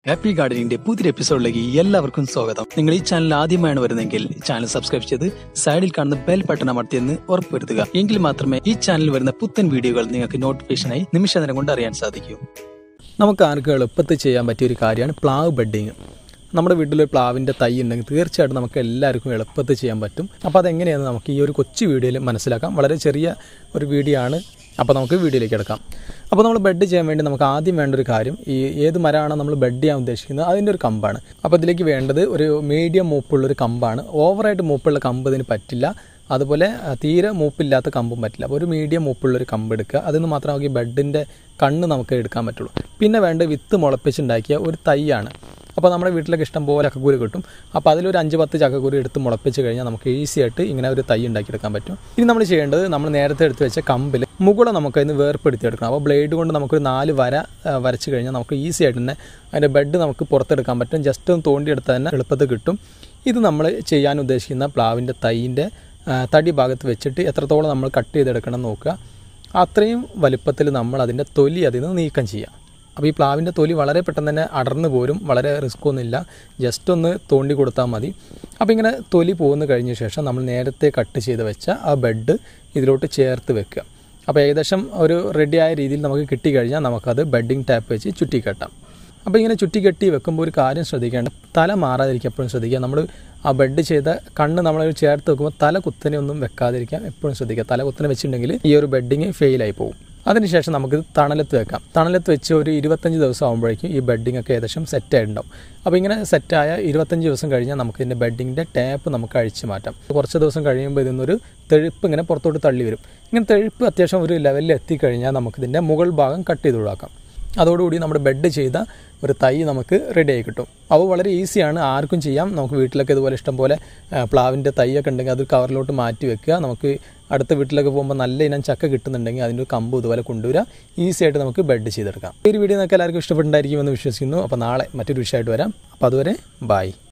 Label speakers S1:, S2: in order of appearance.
S1: happy ഗാർഡനിന്റെ പുതിയൊരു എപ്പിസോഡിലേക്ക് എല്ലാവർക്കും സ്വാഗതം നിങ്ങൾ ഈ ചാനൽ ആദ്യമായാണ് വരുന്നതെങ്കിൽ ചാനൽ സബ്സ്ക്രൈബ് ചെയ്ത് സൈഡിൽ കാണുന്ന ബെൽ ബട്ടൺ അമർത്തിയെന്ന് ഉറപ്പുവരുത്തുക എങ്കിൽ മാത്രമേ ഈ ചാനലിൽ വരുന്ന പുത്തൻ വീഡിയോകൾ നിങ്ങൾക്ക് നോട്ടിഫിക്കേഷനായി നിമിഷ നേരം കൊണ്ട് അറിയാൻ സാധിക്കൂ നമുക്ക് ആർക്കും എളുപ്പത്തിൽ ചെയ്യാൻ പറ്റിയ ഒരു കാര്യമാണ് പ്ലാവ് ബെഡിങ് നമ്മുടെ വീട്ടിൽ പ്ലാവിൻ്റെ തൈ ഉണ്ടെങ്കിൽ തീർച്ചയായിട്ടും നമുക്ക് എല്ലാവർക്കും എളുപ്പത്തിൽ ചെയ്യാൻ പറ്റും അപ്പോൾ അതെങ്ങനെയാണ് നമുക്ക് ഈ ഒരു കൊച്ചു വീഡിയോയിൽ മനസ്സിലാക്കാം വളരെ ചെറിയ ഒരു വീഡിയോ ആണ് അപ്പോൾ നമുക്ക് വീഡിയോയിലേക്ക് എടുക്കാം അപ്പോൾ നമ്മൾ ബെഡ് ചെയ്യാൻ വേണ്ടി നമുക്ക് ആദ്യം വേണ്ട ഒരു കാര്യം ഈ ഏത് മരമാണോ നമ്മൾ ബെഡ് ചെയ്യാൻ ഉദ്ദേശിക്കുന്നത് അതിൻ്റെ ഒരു കമ്പാണ് അപ്പോൾ ഇതിലേക്ക് വേണ്ടത് ഒരു മീഡിയം മൂപ്പുള്ള ഒരു കമ്പാണ് ഓവറായിട്ട് മൂപ്പുള്ള കമ്പ് ഇതിന് പറ്റില്ല അതുപോലെ ആ, തീരെ മൂപ്പില്ലാത്ത കമ്പും പറ്റില്ല അപ്പോൾ ഒരു മീഡിയം മൂപ്പുള്ളൊരു കമ്പ് എടുക്കുക അതിന് മാത്രം നമുക്ക് ഈ ബെഡിൻ്റെ കണ്ണ് നമുക്ക് എടുക്കാൻ പറ്റുള്ളൂ പിന്നെ വേണ്ട വിത്ത് മുളപ്പിച്ചുണ്ടാക്കിയ ഒരു തൈയാണ് അപ്പോൾ നമ്മുടെ വീട്ടിലൊക്കെ ഇഷ്ടം പോലെ ചക്കക്കുരു കിട്ടും അപ്പോൾ അതിലൊരു അഞ്ച് പത്ത് ചക്കക്കുരു എടുത്ത് മുളപ്പിച്ച് കഴിഞ്ഞാൽ നമുക്ക് ഈസി ആയിട്ട് ഇങ്ങനെ ഒരു തൈ ഉണ്ടാക്കിയെടുക്കാൻ പറ്റും ഇനി നമ്മൾ ചെയ്യേണ്ടത് നമ്മൾ നേരത്തെ എടുത്ത് വെച്ച കമ്പിൽ മുകുളം നമുക്ക് അതിന് വേർപ്പെടുത്തിയെടുക്കണം അപ്പോൾ ബ്ലേഡ് കൊണ്ട് നമുക്കൊരു നാല് വര ആ, വരച്ച് കഴിഞ്ഞാൽ നമുക്ക് ഈസി ആയിട്ട് തന്നെ അതിൻ്റെ ബെഡ് നമുക്ക് പുറത്തെടുക്കാൻ പറ്റും ജസ്റ്റ് ഒന്ന് തോണ്ടിയെടുത്താൽ തന്നെ എളുപ്പത്തിൽ കിട്ടും ഇത് നമ്മൾ ചെയ്യാൻ ഉദ്ദേശിക്കുന്ന പ്ലാവിൻ്റെ തൈൻ്റെ ആ, തടി ഭാഗത്ത് വെച്ചിട്ട് എത്രത്തോളം നമ്മൾ കട്ട് ചെയ്തെടുക്കണം എന്ന് നോക്കുക അത്രയും വലുപ്പത്തിൽ നമ്മൾ അതിൻ്റെ തൊലി അതിൽ നിന്ന് നീക്കം ചെയ്യാം അപ്പോൾ ഈ പ്ലാവിൻ്റെ തൊലി വളരെ പെട്ടെന്ന് തന്നെ അടർന്നു പോരും വളരെ റിസ്ക് ഒന്നുമില്ല ജസ്റ്റ് ഒന്ന് തോണ്ടി കൊടുത്താൽ മതി അപ്പോൾ ഇങ്ങനെ തൊലി പോകുന്ന കഴിഞ്ഞ ശേഷം നമ്മൾ നേരത്തെ കട്ട് ചെയ്ത് വെച്ച ആ ബെഡ് ഇതിലോട്ട് ചേർത്ത് വെക്കുക അപ്പോൾ ഏകദേശം ഒരു റെഡിയായ രീതിയിൽ നമുക്ക് കിട്ടിക്കഴിഞ്ഞാൽ നമുക്കത് ബെഡിങ് ടാപ്പ് വെച്ച് ചുറ്റിക്കെട്ടാം അപ്പോൾ ഇങ്ങനെ ചുറ്റി കെട്ടി വെക്കുമ്പോൾ ഒരു കാര്യം ശ്രദ്ധിക്കേണ്ട തല മാറാതിരിക്കുക എപ്പോഴും ശ്രദ്ധിക്കുക നമ്മൾ ആ ബെഡ് ചെയ്ത കണ്ണ് നമ്മൾ ചേർത്ത് വെക്കുമ്പോൾ തല കുത്തനെ ഒന്നും വെക്കാതിരിക്കാൻ എപ്പോഴും ശ്രദ്ധിക്കുക തല കുത്തനെ വെച്ചിട്ടുണ്ടെങ്കിൽ ഈ ഒരു ബെഡിങ് ഫെയിലായി പോകും അതിനുശേഷം നമുക്ക് തണലത്ത് വെക്കാം തണലത്ത് വെച്ച് ഒരു ഇരുപത്തഞ്ച് ദിവസം ആകുമ്പോഴേക്കും ഈ ബെഡിങ് ഒക്കെ ഏകദേശം സെറ്റ് ആയിട്ടുണ്ടാവും അപ്പോൾ ഇങ്ങനെ സെറ്റായ ഇരുപത്തഞ്ച് ദിവസം കഴിഞ്ഞാൽ നമുക്ക് ഇതിൻ്റെ ബെഡിങ്ങിൻ്റെ ടാപ്പ് നമുക്ക് അഴിച്ചു മാറ്റാം കുറച്ച് ദിവസം കഴിയുമ്പോൾ ഇതിന്നൊരു തെഴുപ്പ് ഇങ്ങനെ പുറത്തോട്ട് തള്ളി വരും ഇങ്ങനെ തെഴുപ്പ് അത്യാവശ്യം ഒരു ലെവലിൽ എത്തിക്കഴിഞ്ഞാൽ നമുക്കിതിൻ്റെ മുകൾ ഭാഗം കട്ട് ചെയ്ത് ഒഴിവാക്കാം അതോടുകൂടി നമ്മുടെ ബെഡ് ചെയ്ത ഒരു തൈ നമുക്ക് റെഡി ആയി കിട്ടും അപ്പോൾ വളരെ ഈസിയാണ് ആർക്കും ചെയ്യാം നമുക്ക് വീട്ടിലൊക്കെ ഇതുപോലെ ഇഷ്ടം പോലെ പ്ലാവിൻ്റെ തൈയൊക്കെ ഉണ്ടെങ്കിൽ അത് കവറിലോട്ട് മാറ്റി വെക്കുക നമുക്ക് അടുത്ത വീട്ടിലൊക്കെ പോകുമ്പോൾ നല്ല ഇനം ചക്ക കിട്ടുന്നുണ്ടെങ്കിൽ അതിൻ്റെ ഒരു കമ്പ് ഇതുപോലെ കൊണ്ടുവരിക ഈസി ആയിട്ട് നമുക്ക് ബെഡ് ചെയ്തെടുക്കാം ഈ ഒരു വീഡിയോ നിങ്ങൾക്ക് എല്ലാവർക്കും ഇഷ്ടപ്പെട്ടുണ്ടായിരിക്കുമെന്ന് വിശ്വസിക്കുന്നു അപ്പോൾ നാളെ മറ്റൊരു വിഷയമായിട്ട് വരാം അപ്പോൾ അതുവരെ ബായ്